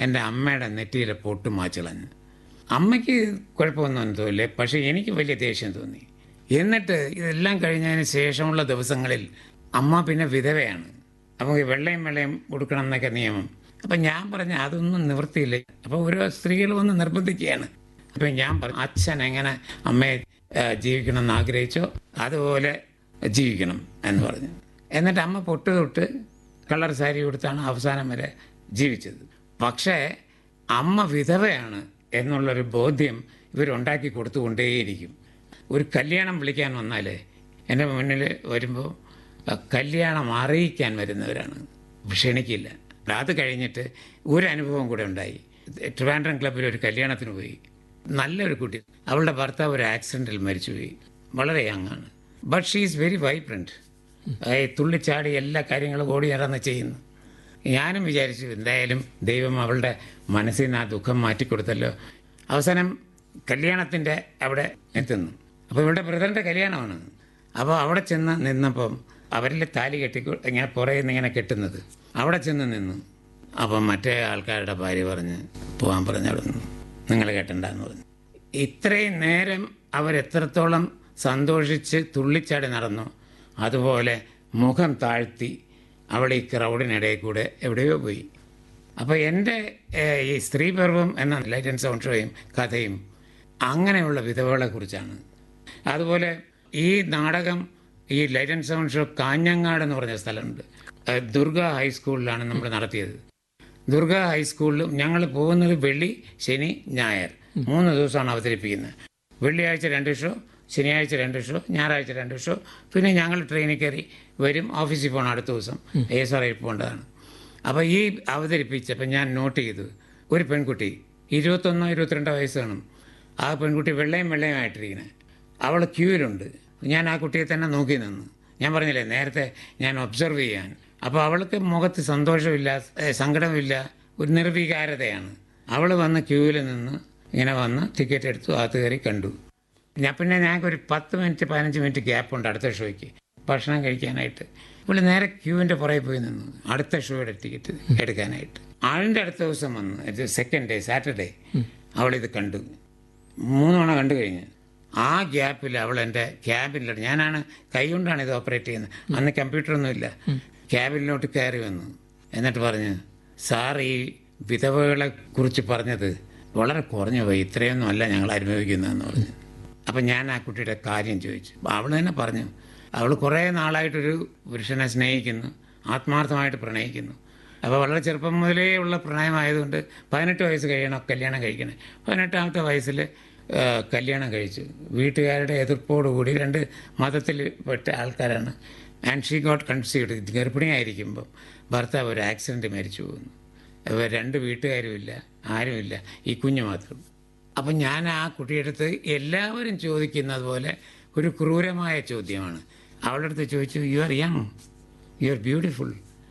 എൻ്റെ അമ്മയുടെ നെറ്റിയിലെ പൊട്ട് മാച്ചിളഞ്ഞ് അമ്മയ്ക്ക് കുഴപ്പമൊന്നും തോന്നില്ല പക്ഷേ എനിക്ക് വലിയ ദേഷ്യം തോന്നി എന്നിട്ട് ഇതെല്ലാം കഴിഞ്ഞതിന് ശേഷമുള്ള ദിവസങ്ങളിൽ അമ്മ പിന്നെ വിധവയാണ് നമുക്ക് വെള്ളയും വെള്ളയും കൊടുക്കണം എന്നൊക്കെ നിയമം അപ്പം ഞാൻ പറഞ്ഞ അതൊന്നും നിവൃത്തിയില്ല അപ്പോൾ ഓരോ സ്ത്രീകൾ വന്ന് നിർബന്ധിക്കുകയാണ് അപ്പം ഞാൻ പറഞ്ഞു അച്ഛൻ എങ്ങനെ അമ്മയെ ആ, ജീവിക്കണമെന്ന് ആഗ്രഹിച്ചോ അതുപോലെ ജീവിക്കണം എന്ന് പറഞ്ഞു എന്നിട്ട് അമ്മ പൊട്ട് തൊട്ട് കളർ സാരി കൊടുത്താണ് അവസാനം വരെ ജീവിച്ചത് പക്ഷേ അമ്മ വിധവയാണ് എന്നുള്ളൊരു ബോധ്യം ഇവരുണ്ടാക്കി കൊടുത്തുകൊണ്ടേയിരിക്കും ഒരു കല്യാണം വിളിക്കാൻ വന്നാൽ എൻ്റെ മുന്നിൽ വരുമ്പോൾ ആ കല്യാണം അറിയിക്കാൻ വരുന്നവരാണ് ക്ഷണിക്കില്ല അത് കഴിഞ്ഞിട്ട് ഒരു അനുഭവം കൂടെ ഉണ്ടായി ട്രിവാൻഡ്രം ക്ലബ്ബിൽ ഒരു കല്യാണത്തിന് പോയി നല്ലൊരു കുട്ടി അവളുടെ ഭർത്താവ് ഒരു ആക്സിഡൻറ്റിൽ മരിച്ചുപോയി വളരെ യങ്ങാണ് but she is very vibrant തുള്ളിച്ചാടി എല്ലാ കാര്യങ്ങളും ഓടി നടന്ന് ചെയ്യുന്നു ഞാനും വിചാരിച്ചു എന്തായാലും ദൈവം അവളുടെ മനസ്സിൽ നിന്ന് ആ ദുഃഖം മാറ്റിക്കൊടുത്തല്ലോ അവസാനം കല്യാണത്തിൻ്റെ അവിടെ എത്തുന്നു അപ്പോൾ ഇവളുടെ ബ്രദറിൻ്റെ കല്യാണമാണ് അപ്പോൾ അവിടെ ചെന്ന് നിന്നപ്പം അവരിൽ താലി കെട്ടി ഇങ്ങനെ പുറകെ നിന്ന് ഇങ്ങനെ കെട്ടുന്നത് അവിടെ ചെന്ന് നിന്നു അപ്പം മറ്റേ ആൾക്കാരുടെ ഭാര്യ പറഞ്ഞ് പോകാൻ പറഞ്ഞു അവിടെ നിന്ന് നിങ്ങൾ കെട്ടണ്ടെന്ന് പറഞ്ഞു ഇത്രയും നേരം അവരെത്രത്തോളം സന്തോഷിച്ച് തുള്ളിച്ചാടി നടന്നു അതുപോലെ മുഖം താഴ്ത്തി അവൾ ഈ ക്രൗഡിനിടയിൽ കൂടെ എവിടെയോ പോയി അപ്പോൾ എൻ്റെ ഏഹ്, ഈ സ്ത്രീപർവം എന്ന ലൈറ്റ് ആൻഡ് സൗണ്ട് ഷോയും കഥയും അങ്ങനെയുള്ള വിധവകളെ കുറിച്ചാണ് അതുപോലെ ഈ നാടകം ഈ light and sound show Kanhangad എന്ന് പറഞ്ഞ സ്ഥലമുണ്ട് ഏഹ്, ദുർഗ ഹൈസ്കൂളിലാണ് നമ്മൾ നടത്തിയത് ദുർഗ ഹൈസ്കൂളിലും ഞങ്ങൾ പോകുന്നത് വെള്ളി ശനി ഞായർ മൂന്ന് ദിവസമാണ് അവതരിപ്പിക്കുന്നത് വെള്ളിയാഴ്ച രണ്ട് ഷോ ശനിയാഴ്ച രണ്ട് ഷോ ഞായറാഴ്ച രണ്ട് ഷോ പിന്നെ ഞങ്ങൾ ട്രെയിനിൽ കയറി വരും ഓഫീസിൽ പോകണം അടുത്ത ദിവസം എസ് ആർ ഐ പോകേണ്ടതാണ് അപ്പോൾ ഈ അവതരിപ്പിച്ചപ്പോൾ ഞാൻ നോട്ട് ചെയ്തു ഒരു പെൺകുട്ടി ഇരുപത്തൊന്നോ ഇരുപത്തിരണ്ടോ വയസ്സ് കാണും ആ പെൺകുട്ടി വെള്ളയും വെള്ളയുമായിട്ടിരിക്കുന്നത് അവൾ ക്യൂവിലുണ്ട് ഞാൻ ആ കുട്ടിയെ തന്നെ നോക്കി നിന്നു ഞാൻ പറഞ്ഞില്ലേ നേരത്തെ ഞാൻ ഒബ്സർവ് ചെയ്യാൻ അപ്പോൾ അവൾക്ക് മുഖത്ത് സന്തോഷമില്ല ഏ, സങ്കടമില്ല ഒരു നിർവികാരതയാണ് അവൾ വന്ന് ക്യൂവിൽ നിന്ന് ഇങ്ങനെ വന്ന് ടിക്കറ്റ് എടുത്തു അകത്ത് കയറി കണ്ടു ഞാൻ പിന്നെ ഞങ്ങൾക്ക് ഒരു പത്ത് മിനിറ്റ് പതിനഞ്ച് മിനിറ്റ് ഗ്യാപ്പ് ഉണ്ട് അടുത്ത ഷോയ്ക്ക് ഭക്ഷണം കഴിക്കാനായിട്ട് ഇപ്പോൾ നേരെ ക്യൂവിൻ്റെ പുറകെ പോയി നിന്നു അടുത്ത ഷോയുടെ ടിക്കറ്റ് എടുക്കാനായിട്ട് ആളിൻ്റെ അടുത്ത ദിവസം വന്നു സെക്കൻഡ് ഡേ സാറ്റർഡേ അവളിത് കണ്ടു മൂന്ന് തവണ കണ്ടു കഴിഞ്ഞ് ആ ഗ്യാപ്പിൽ അവൾ എൻ്റെ ക്യാബിനിലോട്ട് ഞാനാണ് കൈ കൊണ്ടാണ് ഇത് ഓപ്പറേറ്റ് ചെയ്യുന്നത് അന്ന് കമ്പ്യൂട്ടറൊന്നുമില്ല ക്യാബിനിലോട്ട് കയറി വന്നു എന്നിട്ട് പറഞ്ഞു സാർ ഈ വിധവകളെ കുറിച്ച് പറഞ്ഞത് വളരെ കുറഞ്ഞു പോയി ഇത്രയൊന്നും അല്ല ഞങ്ങൾ അനുഭവിക്കുന്നതെന്ന് പറഞ്ഞു അപ്പം ഞാൻ ആ കുട്ടിയുടെ കാര്യം ചോദിച്ചു അവൾ തന്നെ പറഞ്ഞു അവൾ കുറേ നാളായിട്ടൊരു പുരുഷനെ സ്നേഹിക്കുന്നു ആത്മാർത്ഥമായിട്ട് പ്രണയിക്കുന്നു അപ്പോൾ വളരെ ചെറുപ്പം മുതലേ ഉള്ള പ്രണയമായതുകൊണ്ട് പതിനെട്ട് വയസ്സ് കഴിയണം കല്യാണം കഴിക്കണേ പതിനെട്ടാമത്തെ വയസ്സിൽ ആ, കല്യാണം കഴിച്ചു വീട്ടുകാരുടെ എതിർപ്പോടുകൂടി രണ്ട് മതത്തിൽ പെട്ട ആൾക്കാരാണ് ആൻഡ് ഷീ ഗോട്ട് കൺസീവ്ഡ് ഗർഭിണിയായിരിക്കുമ്പം ഭർത്താവ് ഒരു ആക്സിഡൻറ്റ് മരിച്ചു പോകുന്നു അപ്പോൾ രണ്ട് വീട്ടുകാരുമില്ല ആരുമില്ല ഈ കുഞ്ഞു മാത്രം അപ്പം ഞാൻ ആ കുട്ടിയെടുത്ത് എല്ലാവരും ചോദിക്കുന്നത് പോലെ ഒരു ക്രൂരമായ ചോദ്യമാണ് അവളുടെ അടുത്ത് ചോദിച്ചു you are young you are beautiful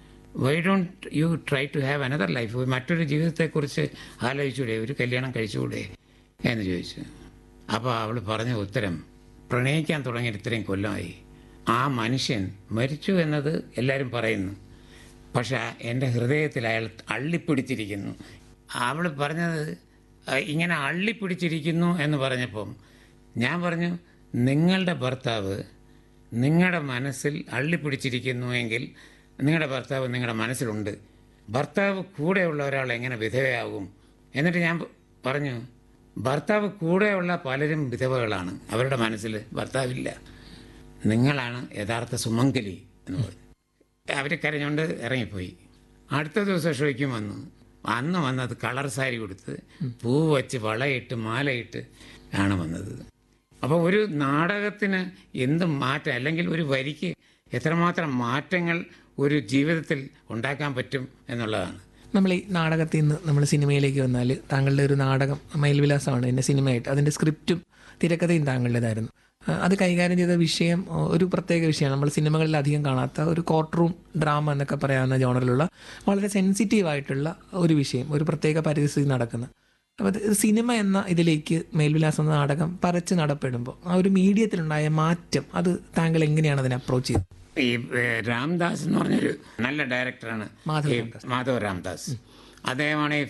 why don't you try to have another life മറ്റൊരു ജീവിതത്തെക്കുറിച്ച് ആലോചിച്ചൂടെ ഒരു കല്യാണം കഴിച്ചുകൂടെ എന്ന് ചോദിച്ചു അപ്പോൾ അവൾ പറഞ്ഞ ഉത്തരം പ്രണയിക്കാൻ തുടങ്ങിയിട്ട് ഇത്രയും കൊല്ലമായി ആ മനുഷ്യൻ മരിച്ചു എന്നത് എല്ലാവരും പറയുന്നു പക്ഷെ എൻ്റെ ഹൃദയത്തിൽ അയാൾ അള്ളിപ്പിടിച്ചിരിക്കുന്നു അവൾ പറഞ്ഞത് "ആ, ഇങ്ങനെ അള്ളിപ്പിടിച്ചിരിക്കുന്നു എന്ന് പറഞ്ഞപ്പം ഞാൻ പറഞ്ഞു നിങ്ങളുടെ ഭർത്താവ് നിങ്ങളുടെ മനസ്സിൽ അള്ളിപ്പിടിച്ചിരിക്കുന്നു എങ്കിൽ നിങ്ങളുടെ ഭർത്താവ് നിങ്ങളുടെ മനസ്സിലുണ്ട് ഭർത്താവ് കൂടെയുള്ള ഒരാൾ എങ്ങനെ വിധവയാകും എന്നിട്ട് ഞാൻ പ- പറഞ്ഞു ഭർത്താവ് കൂടെയുള്ള പലരും വിധവകളാണ് അവരുടെ മനസ്സിൽ ഭർത്താവില്ല നിങ്ങളാണ് യഥാർത്ഥ സുമംഗലി എന്ന് പറഞ്ഞു അവർ കരഞ്ഞുകൊണ്ട് ഇറങ്ങിപ്പോയി അടുത്ത ദിവസം ഷോയ്ക്കും വന്നു അന്ന് വന്നത് കളർ സാരി കൊടുത്ത് പൂ വച്ച് വളയിട്ട് മാലയിട്ട് ആണ് വന്നത് അപ്പോൾ ഒരു നാടകത്തിന് എന്ത് മാറ്റം അല്ലെങ്കിൽ ഒരു വരിക്ക് എത്രമാത്രം മാറ്റങ്ങൾ ഒരു ജീവിതത്തിൽ ഉണ്ടാക്കാൻ പറ്റും എന്നുള്ളതാണ് നമ്മൾ ഈ നാടകത്തിൽ നിന്ന് നമ്മൾ സിനിമയിലേക്ക് വന്നാൽ താങ്കളുടെ ഒരു നാടകം മയിൽവിലാസമാണ് എന്നെ സിനിമയായിട്ട് അതിൻ്റെ സ്ക്രിപ്റ്റും തിരക്കഥയും താങ്കളുടേതായിരുന്നു ആ, അത് കൈകാര്യം ചെയ്ത വിഷയം ആ, ഒരു പ്രത്യേക വിഷയമാണ് നമ്മൾ സിനിമകളിൽ അധികം കാണാത്ത ഒരു കോർട്ട് റൂം ഡ്രാമ എന്നൊക്കെ പറയാവുന്ന ജോണറിലുള്ള വളരെ സെൻസിറ്റീവ് ആയിട്ടുള്ള ഒരു വിഷയം ഒരു പ്രത്യേക പരിസ്ഥിതി നടക്കുന്ന അപ്പോൾ അത് സിനിമ എന്ന ഇതിലേക്ക് മേൽവിലാസം എന്ന നാടകം പരച്ച് നടപ്പെടുമ്പോൾ ആ ഒരു മീഡിയത്തിലുണ്ടായ മാറ്റം അത് താങ്കൾ എങ്ങനെയാണ് അതിനെ അപ്രോച്ച് ചെയ്തത് ഈ ഏ, രാംദാസ് എന്ന് പറഞ്ഞൊരു നല്ല ഡയറക്ടറാണ് മാധവ് ഈ മാധവ് രാംദാസ് അദ്ദേഹമാണ് ഈ